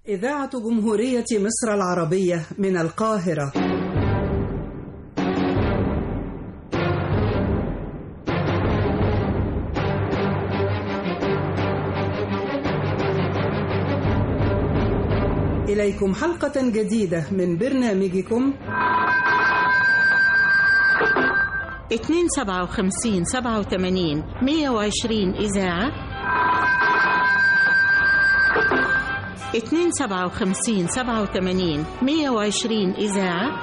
إذاعة جمهورية مصر العربية من القاهرة إليكم حلقة جديدة من برنامجكم 257 87 120 إذاعة 257 87 120 إذاعة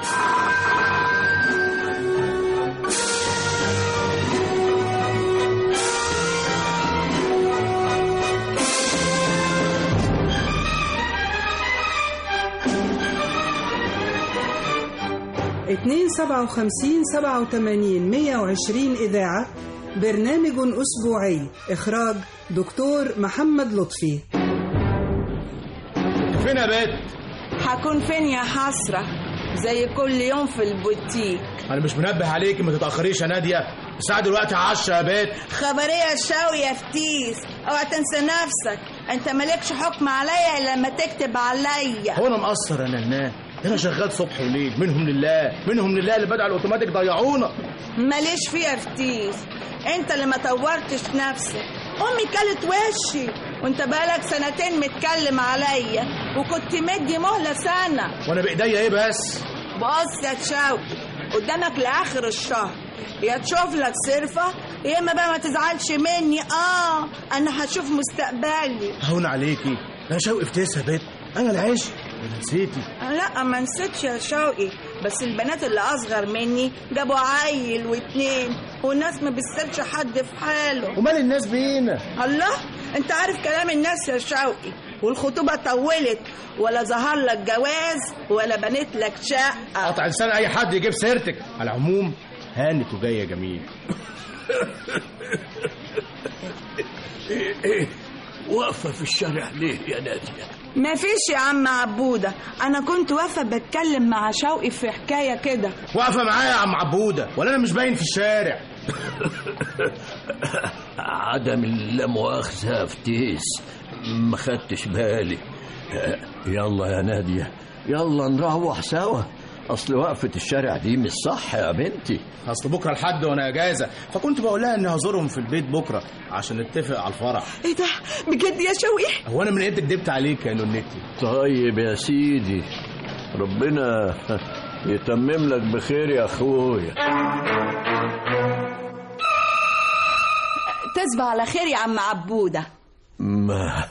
اتنين سبعة وخمسين سبعة وتمانين مية وعشرين إذاعة برنامج أسبوعي إخراج دكتور محمد لطفي فين يا بت؟ هكون فين يا حسرة زي كل يوم في البوتيك انا مش منبه عليك ما تتاخريش يا ناديه الساعه دلوقتي 10 يا بت خبرية شاوي يا فتيس اوعى تنسى نفسك انت مالكش حكم عليا الا لما تكتب عليا هو انا مقصر يا نهناه ده انا شغال صبح وليل منهم لله منهم لله اللي بدأ الاوتوماتيك ضيعونا ماليش فيها يا فتيس انت اللي ما طورتش نفسك امي كلت وشي وانت بقالك سنتين متكلم عليا وكنت مدي مهلة سنة وانا بايديا ايه بس بص يا تشاوي قدامك لاخر الشهر يا تشوف لك صرفة يا اما بقى ما تزعلش مني اه انا هشوف مستقبلي هون عليكي انا شوقي افتيس يا بت انا العيش ولا نسيتي لا ما نسيتش يا شوقي بس البنات اللي اصغر مني جابوا عيل واتنين والناس ما بتسيبش حد في حاله ومال الناس بينا الله انت عارف كلام الناس يا شوقي والخطوبة طولت ولا ظهر لك جواز ولا بنت لك شقة قطع لسان اي حد يجيب سيرتك على العموم هانت وجايه يا جميل ايه ايه واقفة في الشارع ليه يا نادية ما فيش يا عم عبودة أنا كنت واقفة بتكلم مع شوقي في حكاية كده واقفه معايا يا عم عبوده ولا انا مش باين في الشارع عدم اللامؤاخذة يا فتيس ما خدتش بالي يلا يا نادية يلا نروح سوا اصل وقفة الشارع دي مش صح يا بنتي اصل بكره الحد وانا اجازه فكنت بقول لها اني هزورهم في البيت بكره عشان نتفق على الفرح إيه ده بجد يا شوقي هو انا من امتى كدبت عليك يا نونتي طيب يا سيدي ربنا يتمم لك بخير يا اخويا تصبح على خير يا عم عبودة ما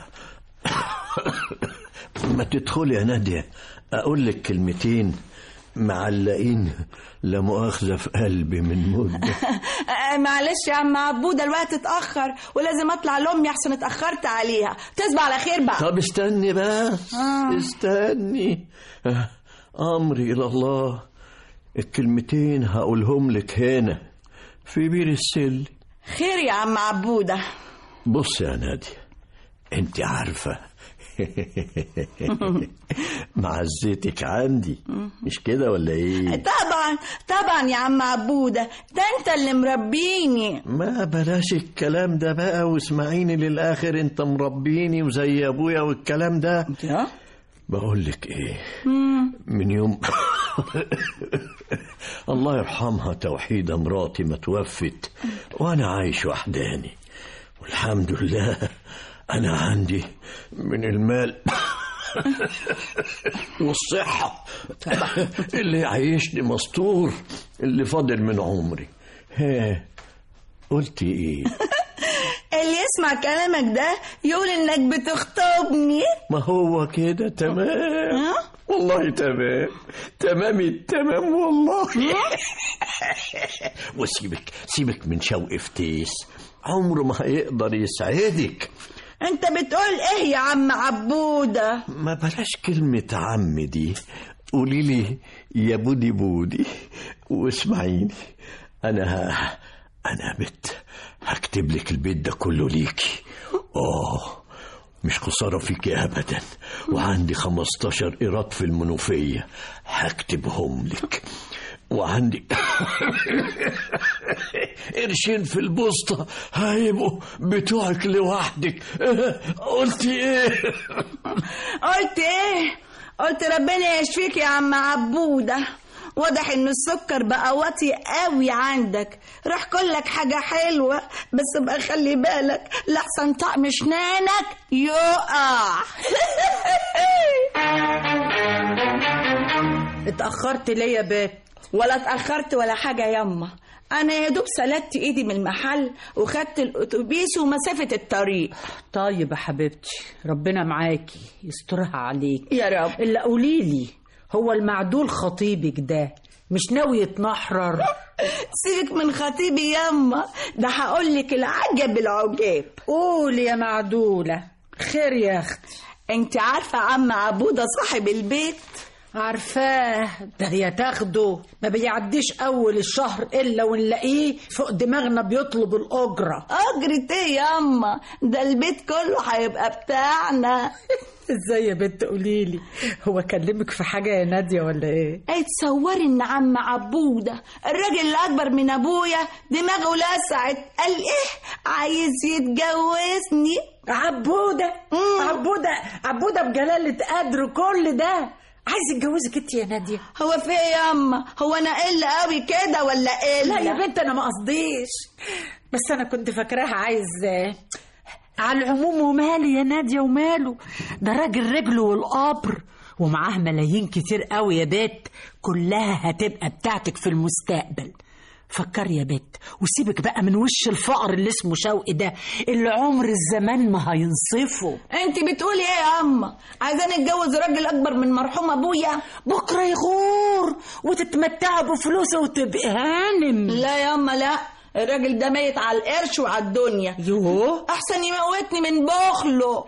ما تدخلي يا نادية أقول لك كلمتين معلقين لا مؤاخذة في قلبي من مدة آه، معلش يا عم عبودة الوقت اتأخر ولازم أطلع لأمي عشان اتأخرت عليها تصبح على خير بقى طب استني بس آه. استني آه، أمري إلى الله الكلمتين هقولهم لك هنا في بير السل خير يا عم عبودة بص يا نادية انت عارفة معزتك عندي مش كده ولا ايه طبعا طبعا يا عم عبودة ده انت اللي مربيني ما بلاش الكلام ده بقى واسمعيني للاخر انت مربيني وزي ابويا والكلام ده بقول لك ايه من يوم الله يرحمها توحيدة مراتي ما توفت وانا عايش وحداني والحمد لله انا عندي من المال والصحة اللي يعيشني مستور اللي فاضل من عمري ها قلتي ايه اللي يسمع كلامك ده يقول انك بتخطبني ما هو كده تمام ها؟ والله تمام تمام التمام والله وسيبك سيبك من شوق فتيس عمره ما هيقدر يسعدك انت بتقول ايه يا عم عبودة ما بلاش كلمة عم دي قولي لي يا بودي بودي واسمعيني انا ه... انا بت هكتب لك البيت ده كله ليكي اه مش خسارة فيكي أبدا وعندي 15 إيراد في المنوفية هكتبهم لك وعندي قرشين في البوسطة هيبقوا بتوعك لوحدك قلت ايه قلت ايه قلت ربنا يشفيك يا عم عبودة واضح ان السكر بقى واطي قوي عندك روح كلك حاجة حلوة بس بقى خلي بالك لحسن طقم شنانك يقع اتأخرت ليه يا بت ولا اتأخرت ولا حاجة ياما أنا يا دوب سلدت إيدي من المحل وخدت الأتوبيس ومسافة الطريق طيب يا حبيبتي ربنا معاكي يسترها عليك يا رب إلا قوليلي هو المعدول خطيبك ده مش ناوي يتنحرر سيبك من خطيبي ياما ده هقول لك العجب العجاب قول يا معدولة خير يا أختي انت عارفة عم عبودة صاحب البيت عارفاه ده يا تاخده ما بيعديش أول الشهر إلا ونلاقيه فوق دماغنا بيطلب الأجرة أجرة ايه ياما ده البيت كله هيبقى بتاعنا ازاي يا بنت قوليلي هو كلمك في حاجة يا نادية ولا ايه اي تصوري ان عم عبودة الراجل اللي اكبر من ابويا دماغه لسعت قال ايه عايز يتجوزني عبودة مم. عبودة عبودة بجلالة قدر كل ده عايز يتجوزك انت يا نادية هو في ايه ياما هو انا قل قوي كده ولا ايه لا يا بنت انا ما قصديش بس انا كنت فاكراها عايز على العموم ومالي يا نادية وماله ده راجل رجله والقبر ومعاه ملايين كتير قوي يا بت كلها هتبقى بتاعتك في المستقبل فكر يا بت وسيبك بقى من وش الفقر اللي اسمه شوقي ده اللي عمر الزمان ما هينصفه انت بتقولي ايه يا اما عايزاني اتجوز راجل اكبر من مرحوم ابويا بكره يغور وتتمتعوا بفلوسه وتبقى هانم لا يا اما لا الراجل ده ميت على القرش وعلى الدنيا يوه احسن يموتني من بخله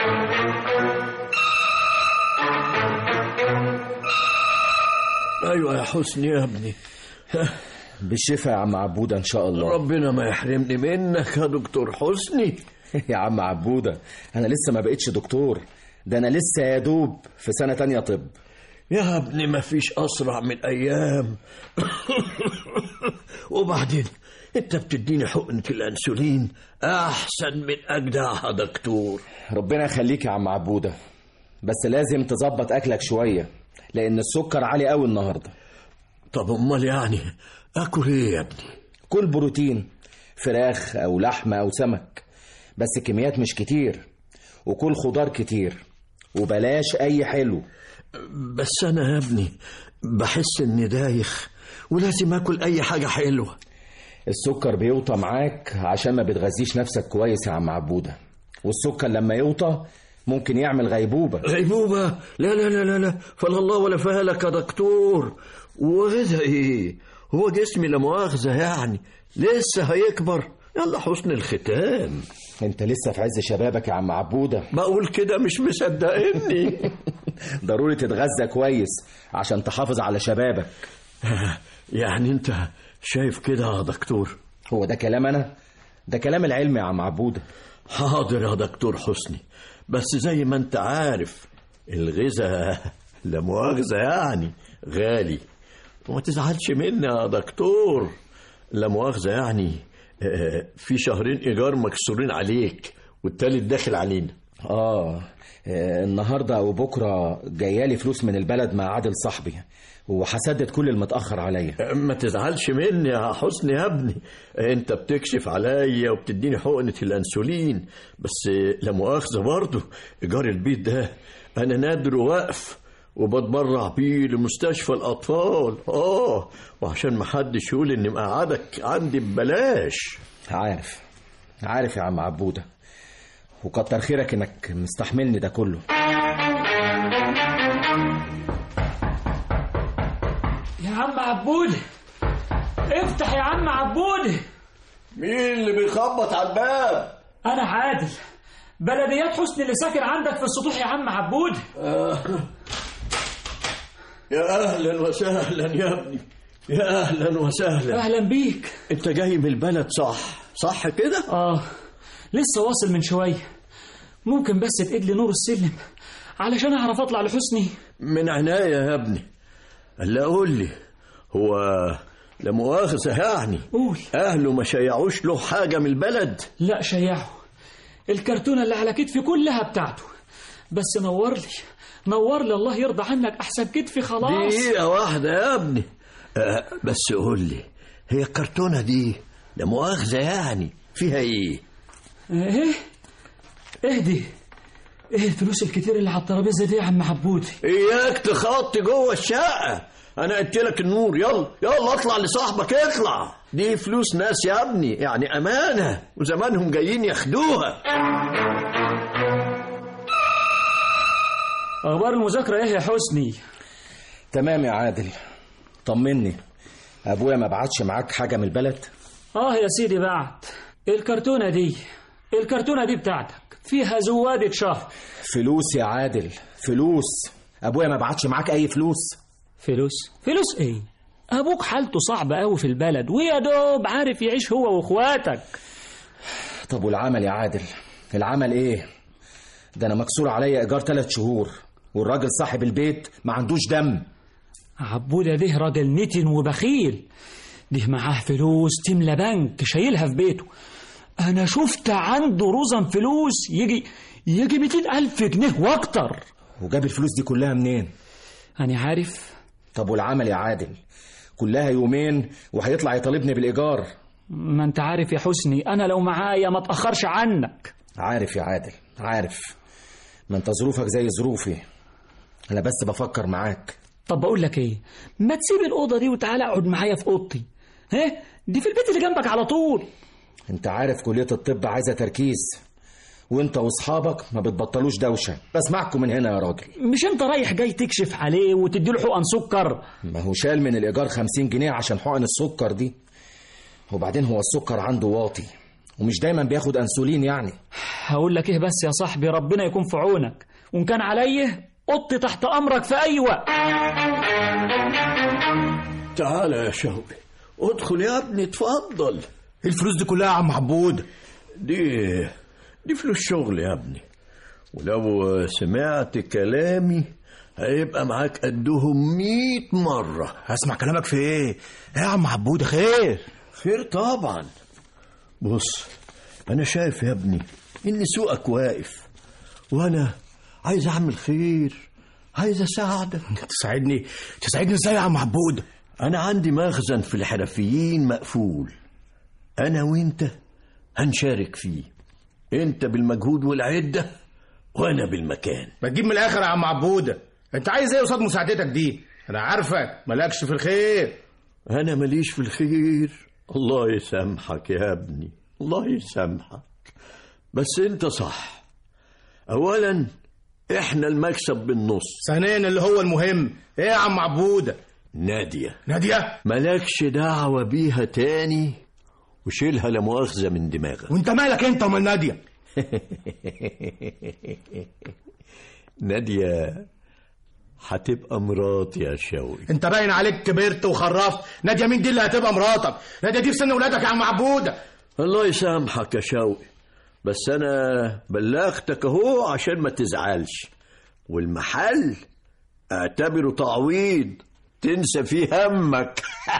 ايوه يا حسني يا ابني بالشفا يا عم عبودة إن شاء الله ربنا ما يحرمني منك يا دكتور حسني يا عم عبودة أنا لسه ما بقتش دكتور ده أنا لسه يا دوب في سنة تانية طب يا ابني ما فيش اسرع من ايام وبعدين انت بتديني حقنة الانسولين احسن من اجدعها دكتور ربنا يخليك يا عم عبودة بس لازم تظبط أكلك شوية لأن السكر عالي قوي النهاردة طب امال يعني اكل ايه يا ابني كل بروتين فراخ أو لحمة أو سمك بس كميات مش كتير وكل خضار كتير وبلاش أي حلو بس انا يا ابني بحس اني دايخ ولازم اكل اي حاجه حلوه السكر بيوطى معاك عشان ما بتغذيش نفسك كويس يا عم عبودة والسكر لما يوطى ممكن يعمل غيبوبة غيبوبه لا لا لا لا لا فلا الله ولا فالك يا دكتور وغذا ايه هو جسمي لا مؤاخذه يعني لسه هيكبر يلا حسن الختام انت لسه في عز شبابك يا عم عبودة بقول كده مش مصدقني ضروري تتغذى كويس عشان تحافظ على شبابك يعني انت شايف كده يا دكتور هو ده كلام انا ده كلام العلم يا عم عبودة حاضر يا دكتور حسني بس زي ما انت عارف الغذاء لا مؤاخذة يعني غالي وما تزعلش مني يا دكتور لا مؤاخذة يعني آه، في شهرين إيجار مكسورين عليك والتالت داخل علينا آه آه، النهاردة وبكرة جايالي فلوس من البلد مع عادل صاحبي وهسدد كل المتأخر عليا ما تزعلش مني يا حسني يا ابني انت بتكشف عليا وبتديني حقنة الانسولين بس لا مؤاخذة برضه ايجار البيت ده انا نادر واقف وبتبرع بيه لمستشفى الاطفال اه وعشان ما حدش يقول اني مقعدك عندي ببلاش عارف عارف يا عم عبودة وكتر خيرك انك مستحملني ده كله يا عم عبودة افتح يا عم عبودة مين اللي بيخبط على الباب أنا عادل بلديات حسني اللي ساكن عندك في السطوح يا عم عبودة يا اهلا وسهلا يا ابني يا اهلا وسهلا أهلا بيك انت جاي من البلد صح صح كده آه لسه واصل من شوية ممكن بس تقيد لي نور السلم علشان أعرف أطلع لحسني من عناية يا ابني الا قول لي هو لا مؤاخذة يعني قول أهله ما شيعوش له حاجة من البلد لا شيعه الكرتونة اللي على كتفي كلها بتاعته بس نور لي نور لي الله يرضى عنك أحسن كتفي خلاص دقيقة واحدة يا ابني أه بس قول لي هي الكرتونة دي لا مؤاخذة يعني فيها ايه؟ ايه ايه دي ايه الفلوس الكتير اللي على الترابيزه دي يا عم عبودي اياك تخط جوه الشقة انا قلت لك النور يلا يلا اطلع لصاحبك اطلع دي فلوس ناس يا ابني يعني امانة وزمانهم جايين ياخدوها اخبار المذاكره ايه يا حسني تمام يا عادل طمني ابويا ما بعتش معاك حاجه من البلد اه يا سيدي بعت الكرتونه دي الكرتونه دي بتاعتك فيها زوادة شهر فلوس يا عادل فلوس ابويا ما بعتش معاك اي فلوس فلوس فلوس ايه ابوك حالته صعبه قوي في البلد ويا دوب عارف يعيش هو واخواتك طب والعمل يا عادل العمل ايه ده انا مكسور عليا ايجار ثلاث شهور والراجل صاحب البيت ما عندوش دم عبودة ده راجل نتن وبخيل ده معاه فلوس تملى بنك شايلها في بيته أنا شفت عنده رزم فلوس يجي يجي 200 ألف جنيه وأكتر وجاب الفلوس دي كلها منين أنا عارف طب والعمل يا عادل كلها يومين وهيطلع يطالبني بالايجار ما أنت عارف يا حسني أنا لو معايا ما أتأخرش عنك عارف يا عادل عارف ما انت ظروفك زي ظروفي انا بس بفكر معاك طب بقول لك إيه ما تسيب الأوضة دي وتعالى اقعد معايا في أوضتي ها دي في البيت اللي جنبك على طول انت عارف كلية الطب عايزة تركيز وانت واصحابك ما بتبطلوش دوشة بسمعكم من هنا يا راجل مش أنت رايح جاي تكشف عليه وتديله حقن سكر ما هو شال من الايجار 50 جنيه عشان حقن السكر دي وبعدين هو السكر عنده واطي ومش دايما بياخد انسولين يعني هقول لك ايه بس يا صاحبي ربنا يكون في عونك وان كان عليا اوضتي تحت امرك في اي وقت تعال يا شوقي ادخل يا ابني اتفضل الفلوس دي كلها يا عم عبود دي دي فلوس شغل يا ابني ولو سمعت كلامي هيبقى معاك قدهم مية مرة هسمع كلامك في ايه ايه يا عم عبود خير خير طبعا بص أنا شايف يا ابني إن سوقك واقف وأنا عايز أعمل خير عايز أساعدك تساعدني تساعدني ازاي يا عم عبود أنا عندي مخزن في الحرفيين مقفول أنا وأنت هنشارك فيه أنت بالمجهود والعدة وأنا بالمكان ما تجيب من الاخر يا عم عبود انت عايز ايه قصاد مساعدتك دي انا عارفك مالكش في الخير أنا ماليش في الخير الله يسامحك يا ابني الله يسامحك بس أنت صح أولا إحنا المكسب بالنص ثانيا اللي هو المهم ايه يا عم عبود نادية ناديه مالكش دعوة بيها تاني وشيلها لا مؤاخذة من دماغك وانت مالك انت ومال ناديه نادية هتبقى مراتي يا شوقي انت باين عليك كبرت وخرفت ناديه مين دي اللي هتبقى مراتك ناديه دي في سن ولادك يا عم عبود الله يسامحك يا شوقي بس انا بلغتك اهو عشان ما تزعلش والمحل اعتبره تعويض تنسى فيه همك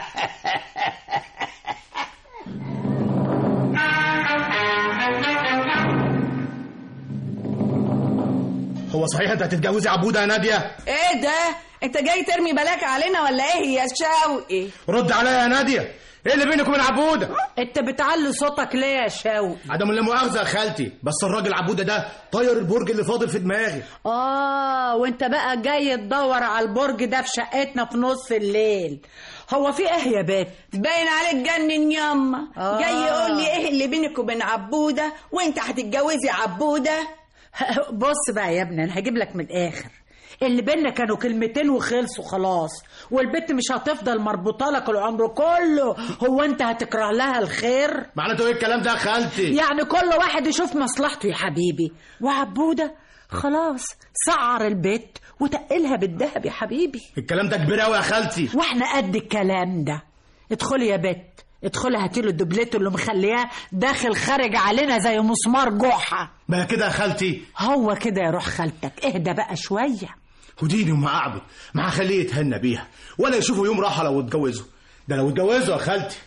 هو صحيح انت هتتجوزي عبوده يا ناديه ايه ده انت جاي ترمي بلاك علينا ولا ايه يا شوقي رد عليا يا ناديه ايه اللي بينك وبين عبوده انت بتعلي صوتك ليه يا شاوي عدم لا مؤاخذه يا خالتي بس الراجل عبوده ده طير البرج اللي فاضل في دماغي اه وانت بقى جاي تدور على البرج ده في شقتنا في نص الليل هو في ايه يا بات باين عليك جنن ياما آه. جاي يقول لي ايه اللي بينك وبين عبوده وانت هتتجوزي عبوده بص بقى يا ابني انا هجيب لك من الاخر اللي بينا كانوا كلمتين وخلصوا خلاص والبت مش هتفضل مربوطه لك العمر كله هو انت هتكره لها الخير معناته ايه الكلام ده يا خالتي يعني كل واحد يشوف مصلحته يا حبيبي وعبوده خلاص سعر البيت وتقلها بالذهب يا حبيبي الكلام ده كبير قوي يا خالتي واحنا قد الكلام ده ادخلي يا بت ادخلي هاتي له الدبلته اللي مخلياه داخل خارج علينا زي مسمار جحا بقى كده يا خالتي هو كده يا روح خالتك اهدى بقى شويه وديني وما اعبد مع خليه يتهنى بيها ولا يشوفوا يوم راحه لو اتجوزوا ده لو اتجوزوا يا خالتي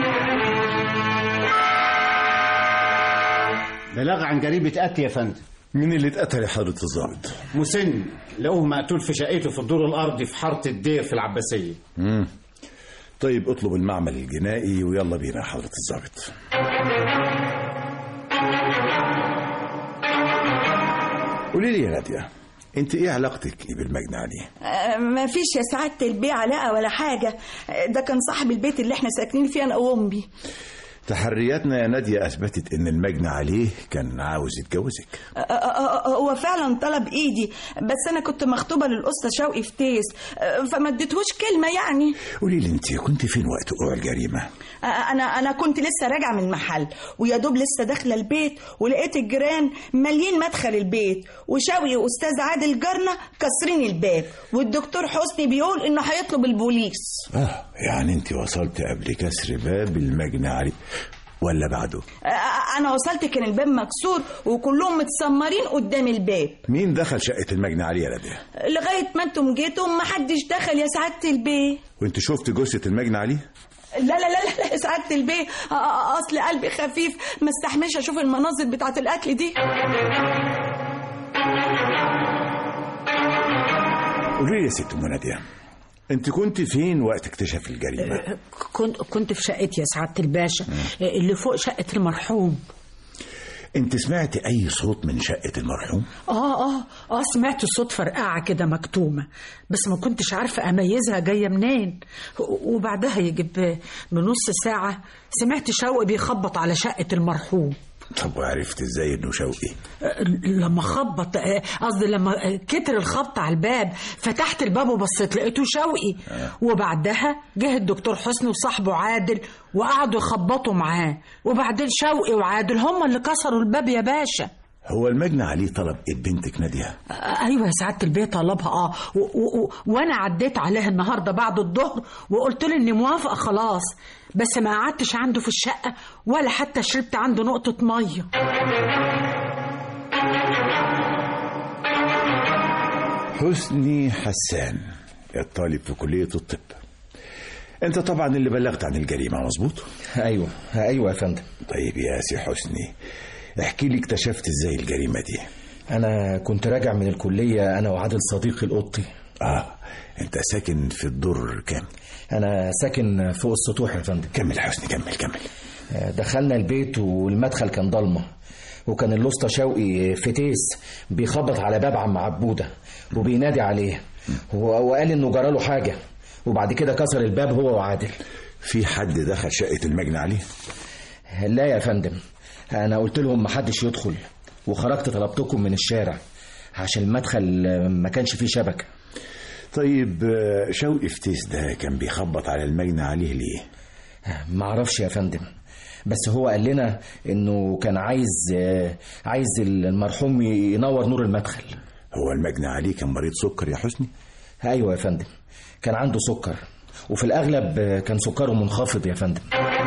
بلاغ عن جريمة قتل يا فندم مين اللي اتقتل يا حضرة الضابط؟ مسن لقوه مقتول في شقته في الدور الأرضي في حارة الدير في العباسية مم. طيب اطلب المعمل الجنائي ويلا بينا يا حضرة الضابط قولي لي يا نادية انت ايه علاقتك بالمجني عليه؟ آه، ما فيش يا سعادة البيع علاقة ولا حاجة آه، ده كان صاحب البيت اللي احنا ساكنين فيه انا وامي تحرياتنا يا نادية اثبتت ان المجني عليه كان عاوز يتجوزك آه، آه، آه، هو فعلا طلب ايدي بس انا كنت مخطوبة للأسطى شوقي في تيس آه، فما اديتهوش كلمة يعني قولي لي انت كنت فين وقت وقوع الجريمة؟ آه، انا انا كنت لسه راجعه من المحل ويا دوب لسه داخله البيت ولقيت الجيران مالين مدخل البيت وشوقي واستاذ عادل جارنا كسرين الباب والدكتور حسني بيقول انه هيطلب البوليس اه يعني انت وصلت قبل كسر باب المجني عليه ولا بعده؟ آه، انا وصلت كان الباب مكسور وكلهم متسمرين قدام الباب مين دخل شقة المجني عليه يا نادية؟ لغايه ما انتم جيتوا ما حدش دخل يا سعاده البيه وانت شفت جثة المجني عليه؟ لا لا لا لا, لا يا سعاده البيه آه، آه، اصل قلبي خفيف ما استحملش اشوف المناظر بتاعه القتل دي قولي لي يا ست ام نادية انت كنت فين وقت اكتشاف الجريمة؟ كنت كنت في شقتي يا سعاده الباشا اللي فوق شقه المرحوم انت سمعت اي صوت من شقة المرحوم؟ اه اه اه سمعت صوت فرقعه كده مكتومه بس ما كنتش عارفه اميزها جايه منين و- وبعدها يجي ب- بنص ساعه سمعت شوقي بيخبط على شقه المرحوم طب وعرفت ازاي انه شوقي؟ آه، لما خبط آه، قصدي لما آه، كتر الخبط على الباب فتحت الباب وبصيت لقيته شوقي وبعدها جه الدكتور حسني وصاحبه عادل وقعدوا يخبطوا معاه وبعدين شوقي وعادل هم اللي كسروا الباب يا باشا هو المجني عليه طلب ايد بنتك نادية؟ آه، ايوه يا سعاده البيت طلبها اه و- و- و- وانا عديت عليها النهارده بعد الظهر وقلت له اني موافقه خلاص بس ما قعدتش عنده في الشقه ولا حتى شربت عنده نقطه ميه حسني حسان الطالب في كلية الطب انت طبعا اللي بلغت عن الجريمة مظبوط؟ ايوه ايوه يا فندم طيب يا سي حسني احكي لي اكتشفت ازاي الجريمة دي انا كنت راجع من الكليه انا وعادل صديقي الاوضتي اه انت ساكن في الدور كام؟ انا ساكن فوق السطوح يا فندم كمل حسني كمل كمل دخلنا البيت والمدخل كان ضلمه وكان الاسطى شوقي فتيس بيخبط على باب عم عبوده وبينادي عليه و- وقال انه جراله حاجه وبعد كده كسر الباب هو وعادل في حد دخل شقة المجني عليه؟ لا يا فندم انا قلت لهم محدش يدخل وخرجت طلبتكم من الشارع عشان المدخل ما كانش فيه شبكه طيب آه، شوقي فتيس ده كان بيخبط على المجني عليه ليه؟ معرفش يا فندم بس هو قال لنا انه كان عايز عايز المرحوم ينور نور المدخل هو المجني عليه كان مريض سكر يا حسني؟ ايوه يا فندم كان عنده سكر وفي الاغلب كان سكره منخفض يا فندم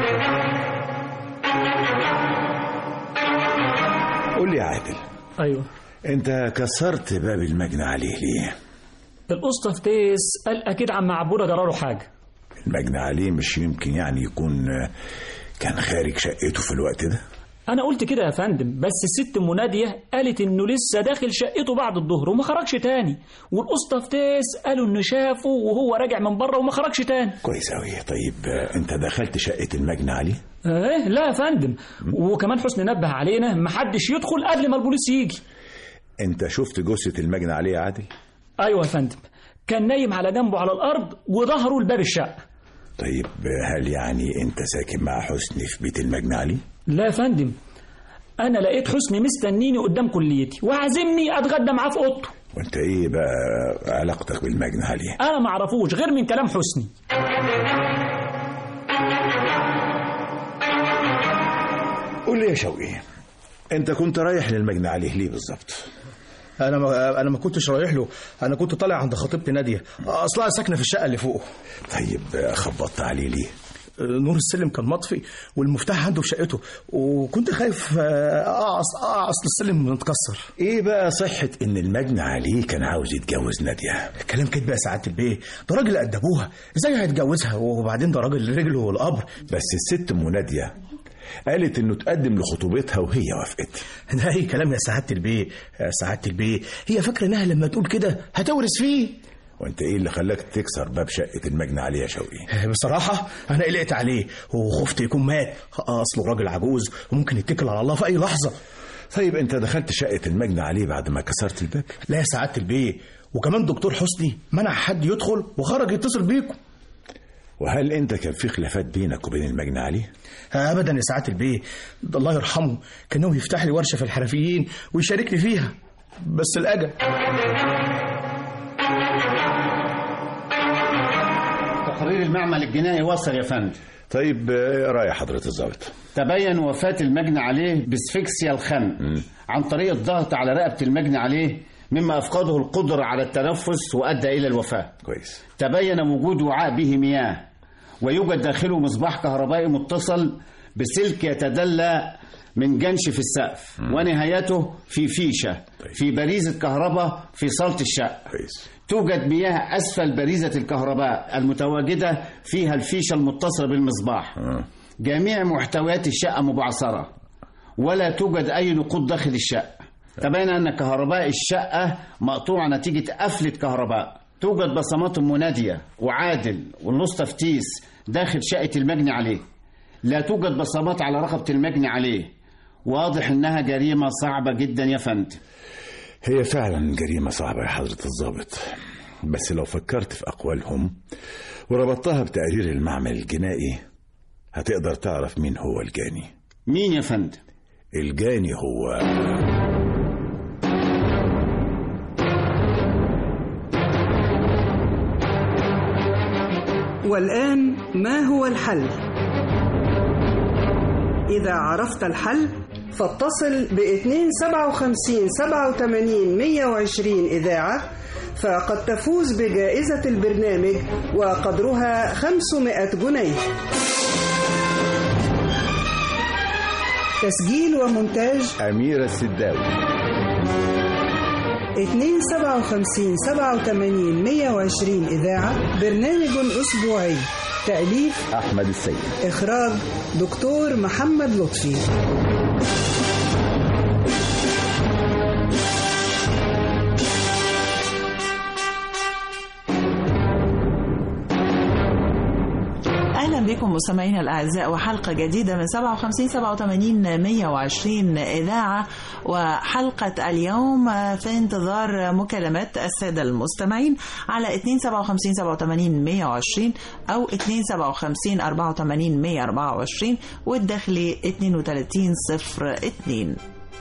قول لي يا عادل ايوه انت كسرت باب المجني عليه ليه؟ الاسطى فتيس قال اكيد عم عبوده جراله حاجه المجني عليه مش يمكن يعني يكون آه، كان خارج شقته في الوقت ده؟ انا قلت كده يا فندم بس الست ام ناديه قالت انه لسه داخل شقته بعد الظهر وما خرجش تاني والاسطى فتيس قالوا انه شافه وهو راجع من بره وما خرجش تاني كويس أوي طيب آه، انت دخلت شقة المجني عليه؟ ايه لا يا فندم وكمان حسني نبه علينا محدش يدخل قبل ما البوليس يجي انت شفت جثة المجني عليه يا عادل؟ ايوه يا فندم كان نايم على جنبه على الارض وظهره لباب الشقه طيب آه، هل يعني انت ساكن مع حسني في بيت المجني عليه؟ لا يا فندم انا لقيت حسني مستنيني قدام كليتي وعازمني اتغدى معاه في اوضته وانت ايه بقى علاقتك بالمجني عليه؟ انا ما اعرفوش غير من كلام حسني قول لي يا شوقي انت كنت رايح للمجني عليه ليه بالظبط؟ انا ما انا ما كنتش رايح له انا كنت طالع عند خطيبتي ناديه اصلها ساكنه في الشقه اللي فوق طيب آه، خبطت عليه ليه؟ نور السلم كان مطفي والمفتاح عنده في شقته وكنت خايف آه، اقع اقع اصل السلم متكسر ايه بقى صحة ان المجني عليه كان عاوز يتجوز نادية كلام كده بقى سعاده البيه ده راجل قد ابوها ازاي هيتجوزها وبعدين ده راجل رجله والقبر بس الست ام نادية قالت انه تقدم لخطوبتها وهي وافقت ده اي كلام يا سعاده البيه يا سعاده البيه هي فاكره انها لما تقول كده هتورث فيه وانت ايه اللي خلاك تكسر باب شقة المجني عليه يا شوقي بصراحة أنا قلقت عليه وخفت يكون مات أصله راجل عجوز وممكن يتكل على الله في أي لحظة طيب انت دخلت شقة المجني عليه بعد ما كسرت الباب لا يا سعادة البيه وكمان دكتور حسني منع حد يدخل وخرج يتصل بيكم وهل انت كان في خلافات بينك وبين المجني عليه ابدا يا سعاده البيه ده الله يرحمه كان ناوي يفتح لي ورشه في الحرفيين ويشاركني فيها بس الاجل تقرير المعمل الجنائي وصل يا فندم طيب ايه رأي حضرة الضابط تبين وفاة المجني عليه بسفكسيا الخنق عن طريق الضغط على رقبة المجني عليه مما أفقده القدرة على التنفس وأدى إلى الوفاة كويس تبين وجود وعاء به مياه ويوجد داخله مصباح كهربائي متصل بسلك يتدلى من جنش في السقف ونهايته في فيشة في باريزة كهرباء في صالة الشقة كويس توجد مياه أسفل باريزة الكهرباء المتواجدة فيها الفيشة المتصلة بالمصباح جميع محتويات الشقة مبعثرة ولا توجد أي نقود داخل الشقة تبين أن كهرباء الشقة مقطوعة نتيجة قفلة كهرباء توجد بصمات منادية وعادل والنص تفتيس داخل شقة المجني عليه لا توجد بصمات على رقبة المجني عليه واضح إنها جريمة صعبة جدا يا فندم هي فعلا جريمة صعبة يا حضرة الضابط بس لو فكرت في أقوالهم وربطتها بتقرير المعمل الجنائي هتقدر تعرف مين هو الجاني مين يا فندم؟ الجاني هو والآن ما هو الحل؟ إذا عرفت الحل فاتصل ب 257 87 120 إذاعة فقد تفوز بجائزة البرنامج وقدرها 500 جنيه تسجيل ومونتاج أميرة السداوي 257 87 120 إذاعة برنامج أسبوعي تأليف أحمد السيد إخراج دكتور محمد لطفي اهلا بكم مستمعينا الاعزاء وحلقه جديده من 57 87 120 اذاعه وحلقه اليوم في انتظار مكالمات الساده المستمعين على 2 57 87 120 او 2 57 84 124 والداخلي 32 02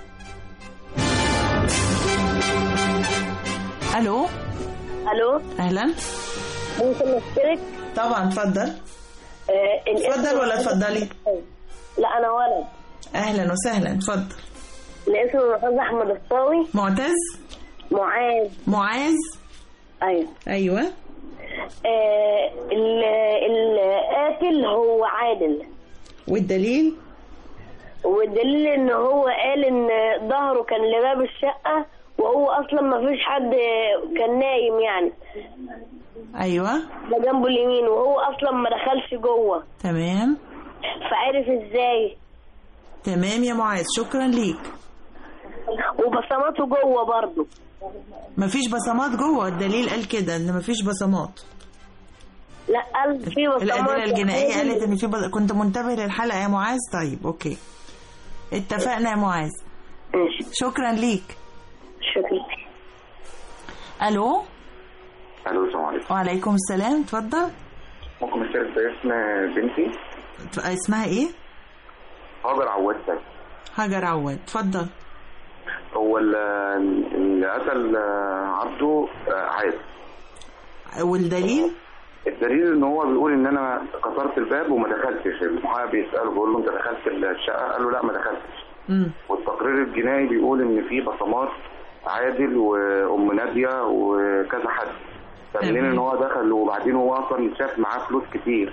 الو الو اهلا ممكن نشترك طبعا اتفضل آه اتفضل ولا اتفضلي لا انا ولد اهلا وسهلا اتفضل الاسم معتز احمد الطاوي معتز معاذ معاذ ايوه ايوه آه ال- القاتل هو عادل والدليل والدليل ان هو قال ان ظهره كان لباب الشقه وهو اصلا ما فيش حد كان نايم يعني ايوه ده جنبه اليمين وهو اصلا ما دخلش جوه تمام فعرف ازاي تمام يا معاذ شكرا ليك وبصماته جوه برضه مفيش بصمات جوه الدليل قال كده ان مفيش بصمات لا قال في بصمات الادله الجنائيه قالت ان في بص... كنت منتبه للحلقه يا معاذ طيب اوكي اتفقنا يا معاذ شكرا ليك شكرا الو الو السلام عليكم وعليكم السلام اتفضل ممكن اشترك باسم بنتي اسمها ايه هاجر عواد سيد هاجر عواد اتفضل هو ال- اللي قتل عبده عاد والدليل الدليل ان هو بيقول ان انا كسرت الباب وما دخلتش المحامي بيساله بيقول له انت دخلت الشقه قال له لا ما دخلتش امم والتقرير الجنائي بيقول ان في بصمات عادل وام ناديه وكذا حد فمنين ان هو دخل وبعدين هو اصلا شاف معاه فلوس كتير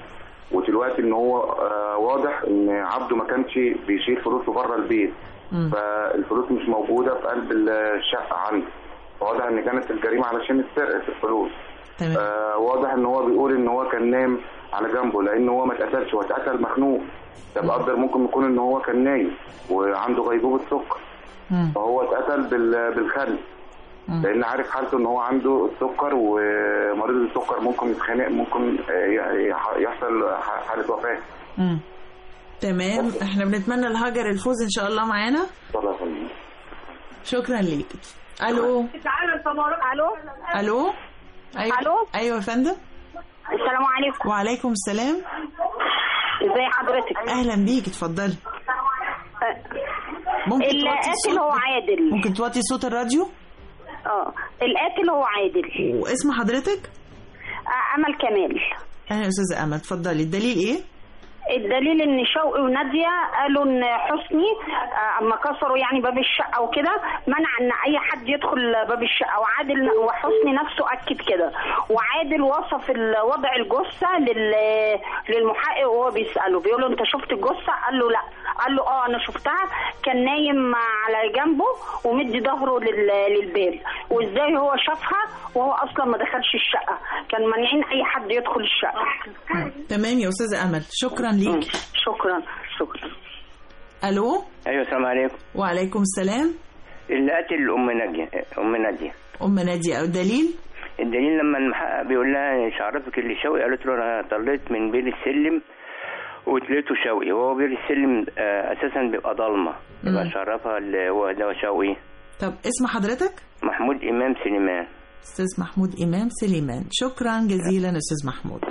ودلوقتي ان هو آه، واضح ان عبده ما كانش بيشيل فلوسه بره البيت فالفلوس مش موجوده في قلب الشقه عنده واضح ان كانت الجريمه علشان السرقه الفلوس تمام. آه واضح ان هو بيقول ان هو كان نايم على جنبه لان هو ما اتقتلش هو اتقتل مخنوق ده بقدر ممكن يكون ان هو كان نايم وعنده غيبوبه سكر فهو اتقتل بال- بالخل لان عارف حالته ان هو عنده السكر ومريض السكر ممكن يتخانق ممكن آه، ي- يحصل ح- حاله وفاه مم. تمام احنا بنتمنى لهاجر الفوز ان شاء الله معانا الله يخليك. شكرا ليك الو الو الو ايوه ألو؟ ايوه يا فندم السلام عليكم وعليكم السلام ازي حضرتك اهلا بيك اتفضلي ممكن توطي القاتل الصوت هو عادل ممكن توطي صوت الراديو اه القاتل هو عادل واسم حضرتك آه، امل كمال اهلا يا استاذه امل اتفضلي الدليل ايه الدليل ان شوقي وناديه قالوا ان حسني آه، اما كسروا يعني باب الشقه وكده منع ان اي حد يدخل باب الشقه وعادل وحسني نفسه اكد كده وعادل وصف ال- وضع الجثه لل للمحقق وهو بيساله بيقول له انت شفت الجثه قال له لا قال له اه انا شفتها كان نايم على جنبه ومدي ظهره لل- للباب وازاي هو شافها وهو اصلا ما دخلش الشقه كان مانعين اي حد يدخل الشقه تمام يا استاذه امل شكرا ليك شكرا شكرا الو ايوه السلام عليكم وعليكم السلام اللي قتل ام ناديه ام ناديه ام ناديه او الدليل الدليل لما المحقق بيقول لها ايش عرفك اللي شوقي قالت له انا طليت من بين السلم وتليته شوقي وهو بين السلم آه، اساسا بيبقى ضلمه يبقى مم. شرفها اللي هو ده شوقي طب اسم حضرتك محمود امام سليمان استاذ محمود امام سليمان شكرا جزيلا استاذ محمود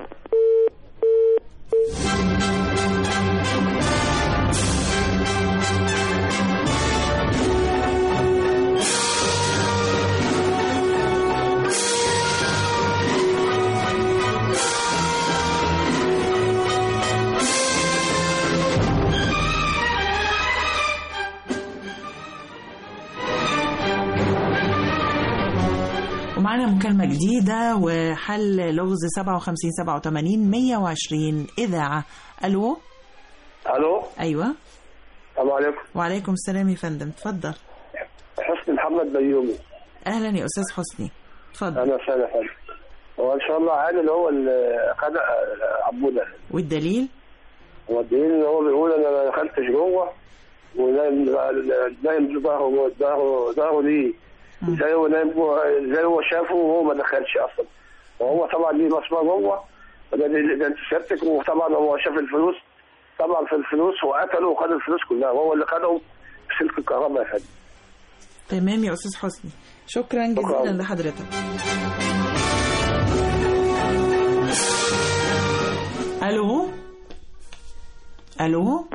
ومعنا مكالمة جديدة وحل لغز 57 87 120 إذاعة ألو الو أيوة السلام عليكم وعليكم السلام يا فندم اتفضل حسني محمد بيومي أهلا يا أستاذ حسني اتفضل انا وسهلا يا فندم هو ان شاء الله عادل هو اللي خد عبوده والدليل هو الدليل ان هو بيقول انا ما دخلتش جوه ونايم نايم ظهره ظهره ظهره ليه ازاي هو نايم جوه ازاي هو شافه وهو ما دخلش اصلا وهو طبعا ليه بصمه جوه وده ده انت سيادتك وطبعا هو شاف الفلوس طبعا في الفلوس وقتله وخد الفلوس كلها وهو اللي خدهم في سلك الكهرباء يا فندم تمام يا أستاذ حسني شكرا جزيلا لحضرتك ألو ألو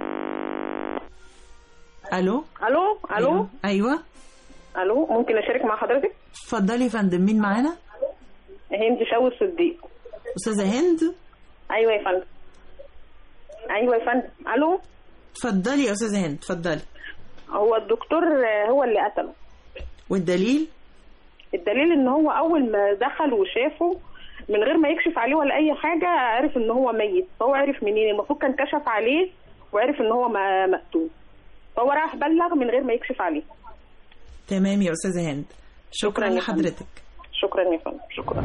ألو الو الو أيوة الو ممكن اشارك مع حضرتك اتفضلي يا فندم مين معانا هند شاوي الصديق أستاذة هند ايوه يا فندم ايوه يا فندم الو اتفضلي يا أستاذة هند اتفضلي هو الدكتور آه، هو اللي قتله والدليل الدليل ان هو اول ما دخل وشافه من غير ما يكشف عليه ولا اي حاجه عرف ان هو ميت فهو عرف منين المفروض كان كشف عليه وعرف ان هو م- مقتول فهو راح بلغ من غير ما يكشف عليه تمام يا أستاذة هند شكرا شكراً يا لحضرتك شكرا يا فندم شكرا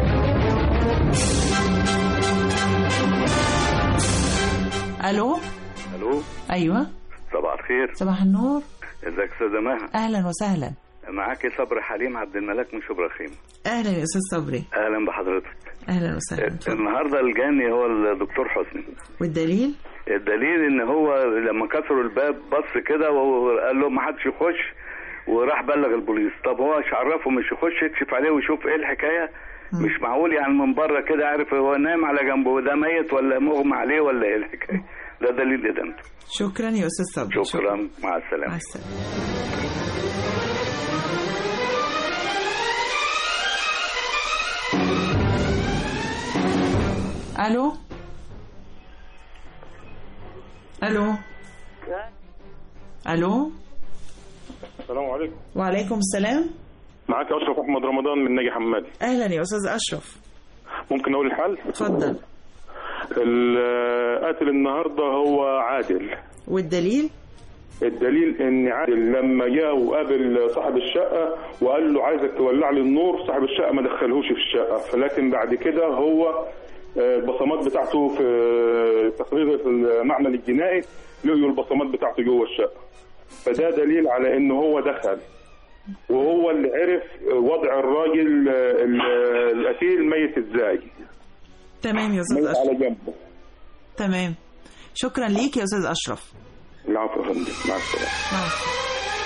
ألو الو أيوة صباح الخير صباح النور ازيك استاذه مها أهلا وسهلا معاكي صبري حليم عبد الملاك من شبرا خيمه أهلا يا أستاذ صبري اهلا بحضرتك أهلا وسهلا النهارده الجاني هو الدكتور حسني والدليل الدليل ان هو لما كسروا الباب بص كده وقال له ما حدش يخش وراح بلغ البوليس طب هو مش عرفه مش يخش يكشف عليه ويشوف ايه الحكايه مش معقول يعني من بره كده عارف هو نايم على جنبه ده ميت ولا مغمى عليه ولا ايه الحكايه ده دليل ادانته شكرا يا أستاذ صبري شكرا مع السلامه مع السلامة ألو ألو ألو السلام عليكم وعليكم السلام معاك اشرف احمد رمضان من ناجي حمادي أهلا يا أستاذ أشرف ممكن اقول الحل اتفضل القاتل النهارده هو عادل والدليل الدليل ان عادل لما جاء وقابل صاحب الشقه وقال له عايزك تولع لي النور صاحب الشقه ما دخلهوش في الشقه فلكن بعد كده هو آه، البصمات بتاعته في تقرير في المعمل الجنائي لقيوا البصمات بتاعته جوه الشقه فده دليل على ان هو دخل وهو اللي عرف وضع الراجل آه، ال- القتيل ميت ازاي تمام يا استاذ ميت اشرف على جنبه تمام شكرا ليك يا استاذ اشرف العفو يا فندم مع السلامه مع السلامة.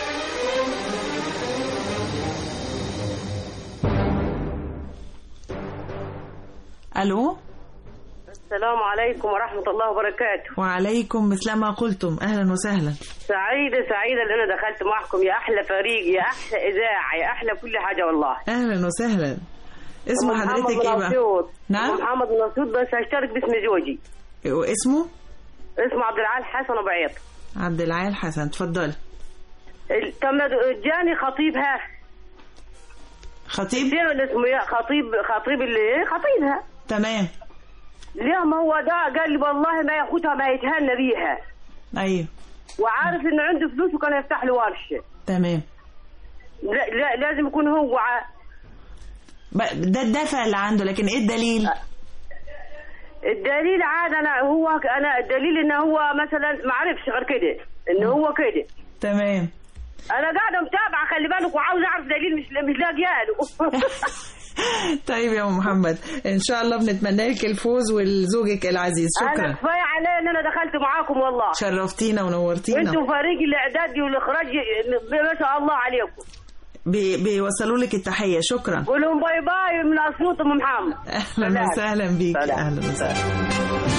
الو السلام عليكم ورحمة الله وبركاته وعليكم مثل ما قلتم اهلا وسهلا سعيدة سعيدة اللي أنا دخلت معكم يا أحلى فريق يا أحلى إذاعة يا أحلى كل حاجة والله اهلا وسهلا اسم أم حضرتك محمد ايه بقى منصور. نعم؟ أم محمد منصور بس هشترك باسم زوجي واسمه اسمه عبد العال حسن أبو عيط عبد العال حسن اتفضلي ال- تم جاني خطيبها خطيب اللي اسمه إيه؟ خطيب خطيب اللي خطيبها تمام ليه ما هو ده قال لي والله ما ياخدها ما يتهنى بيها ايوه وعارف انه عنده فلوس وكان يفتح له ورشه تمام لا, لا لازم يكون هو ع- ب- ده الدافع اللي عنده لكن ايه الدليل الدليل عاد انا هو انا الدليل ان هو مثلا ما عرفش غير كده ان هو كده تمام انا قاعده متابعه خلي بالك وعاوز اعرف دليل مش مش لاقيه له طيب يا أم محمد ان شاء الله بنتمنى لك الفوز ولزوجك العزيز انا شكرا كفايه علي ان انا دخلت معاكم والله شرفتينا ونورتينا وانتم فريق الاعداد والاخراج ما شاء الله عليكم بي بيوصلوا لك التحيه شكرا قول لهم باي باي من اسيوط ام محمد اهلا وسهلا بيك اهلا وسهلا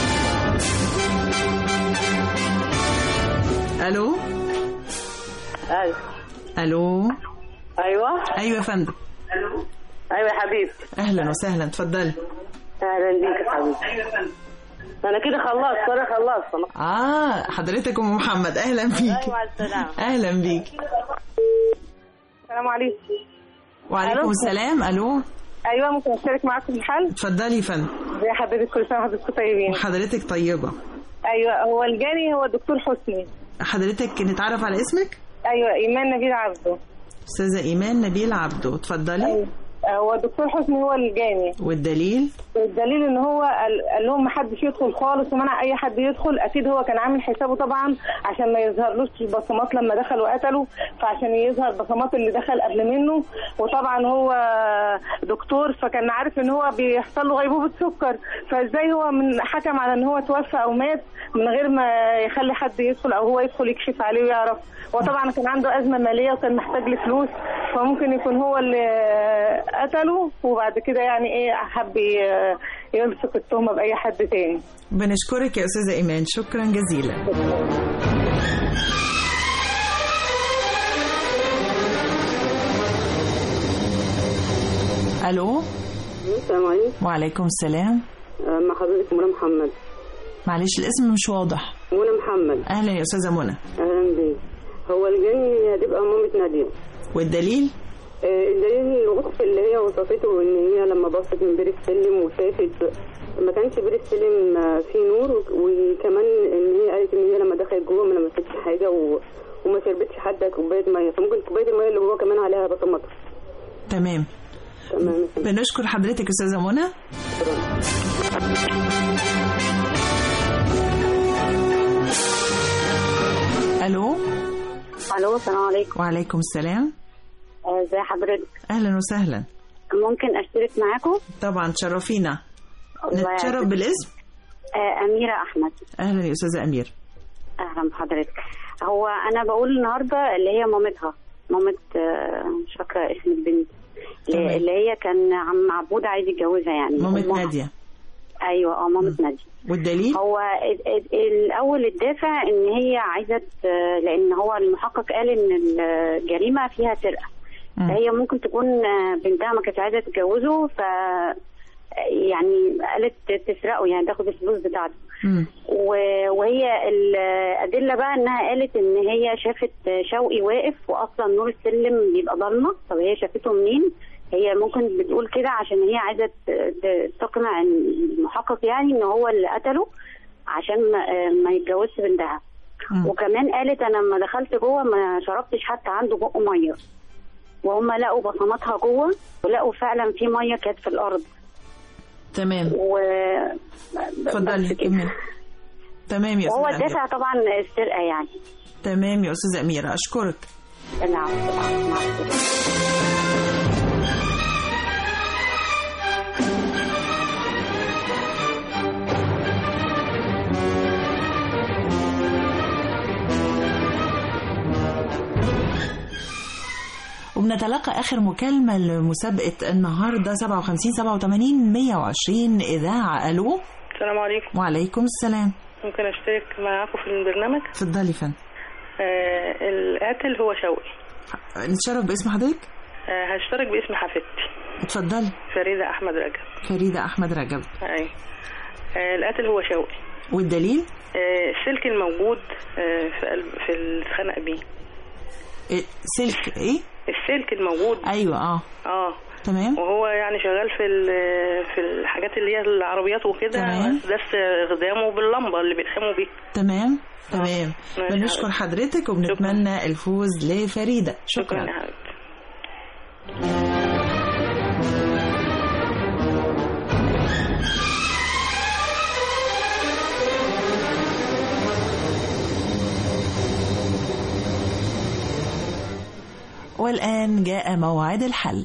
الو ايوه الو ايوه ايوه يا فندم ايوه يا حبيبتي اهلا وسهلا اتفضلي اهلا بيك يا حبيبتي انا كده خلصت انا خلصت أنا- اه حضرتك ام محمد اهلا بيك أيوة، مع السلامه اهلا بيك السلام عليكم وعليكم ألو. السلام الو ايوه ممكن اشترك معاكم في الحل اتفضلي يا فندم زي حضرتك كل سنه وحضرتك طيبين وحضرتك طيبه ايوه هو الجاني هو الدكتور حسني حضرتك نتعرف على اسمك ايوه ايمان نبيل عبده استاذه ايمان نبيل عبده اتفضلي هو الدكتور حسني هو الجاني والدليل والدليل ان هو قال قال لهم ما حدش يدخل خالص ومنع اي حد يدخل اكيد هو كان عامل حسابه طبعا عشان ما يظهرلوش البصمات لما دخل وقتلوا فعشان يظهر البصمات اللي دخل قبل منه وطبعا هو دكتور فكان عارف ان هو بيحصل له غيبوبه سكر فازاي هو من حكم على ان هو توفى او مات من غير ما يخلي حد يدخل او هو يدخل يكشف عليه ويعرف وطبعا كان عنده ازمه ماليه وكان محتاج لفلوس فممكن يكون هو اللي قتله وبعد كده يعني ايه حب ي- يلصق التهمه باي حد تاني بنشكرك يا استاذه ايمان شكرا جزيلا الو السلام عليكم وعليكم السلام مع حضرتك منى محمد معلش الاسم مش واضح منى محمد اهلا يا استاذه منى اهلا بيك هو الجاني هتبقى مامة نادية والدليل آه، الدليل الوصف اللي هي وصفته ان هي لما بصت من بير السلم وشافت ما كانش بير السلم آه، فيه نور وكمان ان هي قالت ان هي لما دخلت جوه ما لمستش حاجه و... وما شربتش حتى كوبايه ميه فممكن كوبايه الميه اللي جوه كمان عليها بصمات تمام تمام بنشكر حضرتك استاذه منى الو الو السلام عليكم وعليكم السلام آه، ازي حضرتك اهلا وسهلا ممكن اشترك معاكم طبعا تشرفينا الله نتشرف يعزك. بالاسم آه، اميره احمد اهلا يا استاذه امير اهلا بحضرتك هو انا بقول النهارده اللي هي مامتها مامة آه، مش فاكره اسم البنت تمام. اللي هي كان عم عبود عايز يتجوزها يعني مامة أمها. ناديه ايوه اه مامة ناديه والدليل هو ال- ال- الاول الدافع ان هي عايزه ت- لان هو المحقق قال ان الجريمه فيها سرقه مم. فهي ممكن تكون آه، بنتها ما كانتش عايزه تتجوزه ف يعني قالت تسرقه يعني تاخد الفلوس بتاعته و- وهي الأدلة بقى إنها قالت إن هي شافت شوقي واقف وأصلا نور السلم بيبقى ضلمة طب هي شافته منين؟ هي ممكن بتقول كده عشان هي عايزه ت- ت- تقنع المحقق يعني ان هو اللي قتله عشان ما, آه، ما يتجوزش بنتها وكمان قالت انا لما دخلت جوه ما شربتش حتى عنده بق ميه وهم لقوا بصماتها جوه ولقوا فعلا في ميه كانت في الارض تمام و اتفضلي كملي تمام يا وهو استاذه الدافع أميرة. طبعا السرقه يعني تمام يا استاذه اميره اشكرك العفو العفو مع السلامه وبنتلقى اخر مكالمه لمسابقه النهارده 57 87 120 اذاعه الو السلام عليكم وعليكم السلام ممكن اشترك معاكم في البرنامج اتفضلي فن آه القاتل هو شوقي نتشرف باسم حضرتك آه هشترك باسم حفيدتي اتفضلي فريدة أحمد رجب فريده احمد رجب أي آه القاتل هو شوقي والدليل آه السلك الموجود آه في قلب في الخنق بيه إيه، سلك ايه السلك الموجود ايوه اه اه تمام وهو يعني شغال في ال- في الحاجات اللي هي العربيات وكده تمام. ده استخدامه باللمبه اللي بيلحموا بيها تمام تمام ماشي بنشكر حضرتك وبنتمنى الفوز لفريده شكرا يا حبيبتي والآن جاء موعد الحل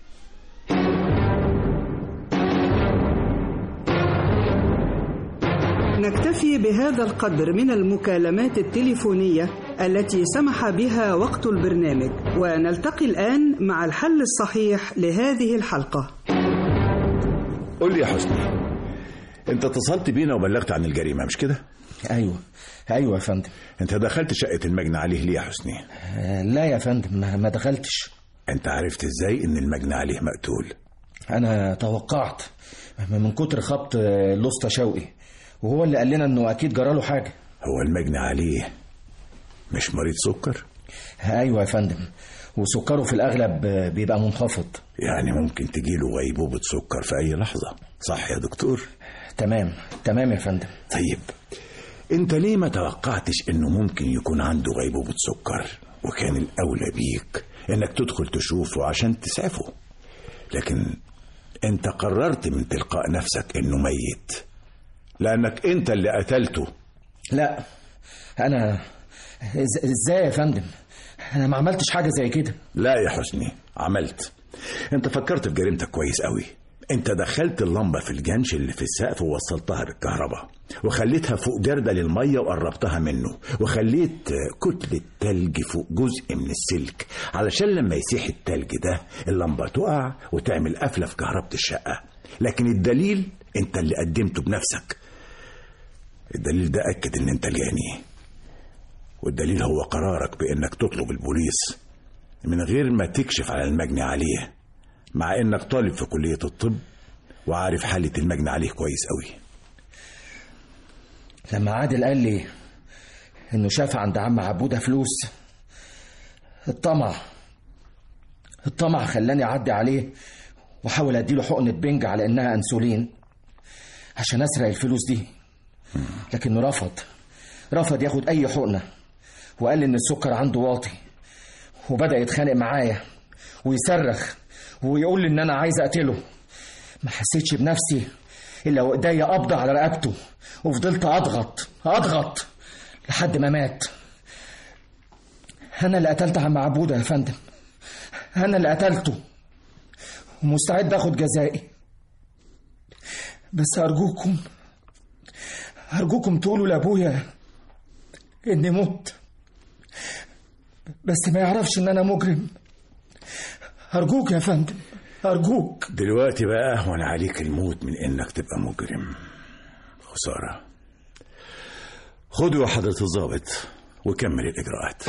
نكتفي بهذا القدر من المكالمات التليفونية التي سمح بها وقت البرنامج ونلتقي الآن مع الحل الصحيح لهذه الحلقة قول لي يا حسني انت اتصلت بينا وبلغت عن الجريمه مش كده ايوه ايوه يا فندم انت دخلت شقه المجني عليه ليه يا حسني لا يا فندم ما ما دخلتش انت عرفت ازاي ان المجني عليه مقتول انا توقعت من كتر خبط الاسطى شوقي وهو اللي قال لنا انه اكيد جراله حاجه هو المجني عليه مش مريض سكر ايوه يا فندم وسكره في الاغلب بيبقى منخفض يعني ممكن تجيله غيبوبه سكر في اي لحظه صح يا دكتور تمام تمام يا فندم طيب انت ليه ما توقعتش انه ممكن يكون عنده غيبوبه سكر وكان الاولى بيك انك تدخل تشوفه عشان تسعفه لكن انت قررت من تلقاء نفسك انه ميت لانك انت اللي قتلته لا انا إز- ازاي يا فندم انا ما عملتش حاجه زي كده لا يا حسني عملت انت فكرت في جريمتك كويس قوي انت دخلت اللمبة في الجنش اللي في السقف ووصلتها بالكهرباء وخليتها فوق جردل المية وقربتها منه وخليت كتلة تلج فوق جزء من السلك علشان لما يسيح التلج ده اللمبة تقع وتعمل قفلة في كهربة الشقة لكن الدليل انت اللي قدمته بنفسك الدليل ده أكد ان انت الجاني والدليل هو قرارك بانك تطلب البوليس من غير ما تكشف على المجني عليه مع انك طالب في كلية الطب وعارف حالة المجني عليه كويس قوي لما عادل قال لي انه شاف عند عم عبوده فلوس الطمع الطمع خلاني اعدي عليه واحاول اديله حقنه بنج على انها انسولين عشان اسرق الفلوس دي لكنه رفض رفض ياخد اي حقنه وقال لي ان السكر عنده واطي وبدا يتخانق معايا ويصرخ ويقول لي ان انا عايز اقتله ما حسيتش بنفسي الا وايديا قبضه على رقبته وفضلت اضغط اضغط لحد ما مات انا اللي قتلت عم عبوده يا فندم انا اللي قتلته ومستعد اخد جزائي بس ارجوكم ارجوكم تقولوا لابويا اني مت بس ما يعرفش ان انا مجرم ارجوك يا فندم ارجوك دلوقتي بقى اهون عليك الموت من انك تبقى مجرم خسارة خدوا يا حضرة الضابط وكمل الإجراءات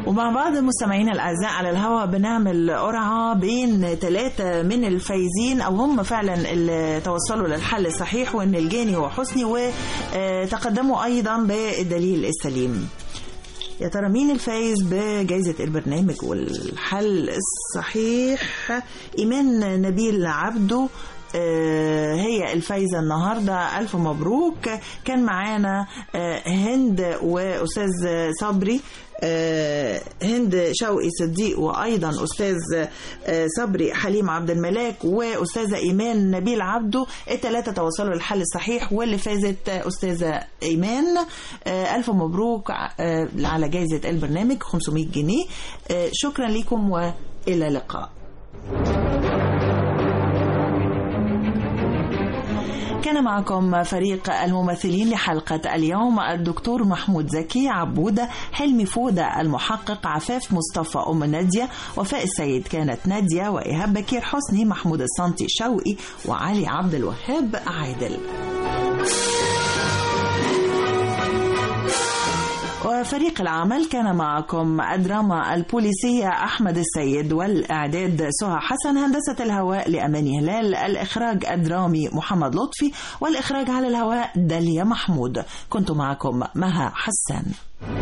ومع بعض مستمعينا الأعزاء على الهواء بنعمل قرعة بين ثلاثة من الفايزين أو هم فعلا اللي توصلوا للحل الصحيح وإن الجاني وحسني وتقدموا أيضا بالدليل السليم يا ترى مين الفايز بجائزة البرنامج والحل الصحيح إيمان نبيل عبده آه، هي الفايزة النهاردة ألف مبروك كان معانا آه، هند وأستاذ صبري آه، هند شوقي صديق وأيضا أستاذ آه، صبري حليم عبد الملاك وأستاذة إيمان نبيل عبده الثلاثة توصلوا للحل الصحيح واللي فازت آه، أستاذة إيمان آه، ألف مبروك آه، على جائزة البرنامج 500 جنيه آه، شكرا لكم وإلى اللقاء كان معكم فريق الممثلين لحلقة اليوم الدكتور محمود زكي عبودة حلمي فودة المحقق عفاف مصطفى أم نادية وفاء السيد كانت نادية وإيهاب بكير حسني محمود الصنطي شوقي وعلي عبد الوهاب عادل وفريق العمل كان معكم الدراما البوليسية أحمد السيد والإعداد سهى حسن هندسة الهواء لأماني هلال الإخراج الدرامي محمد لطفي والإخراج على الهواء داليا محمود كنت معكم مها حسان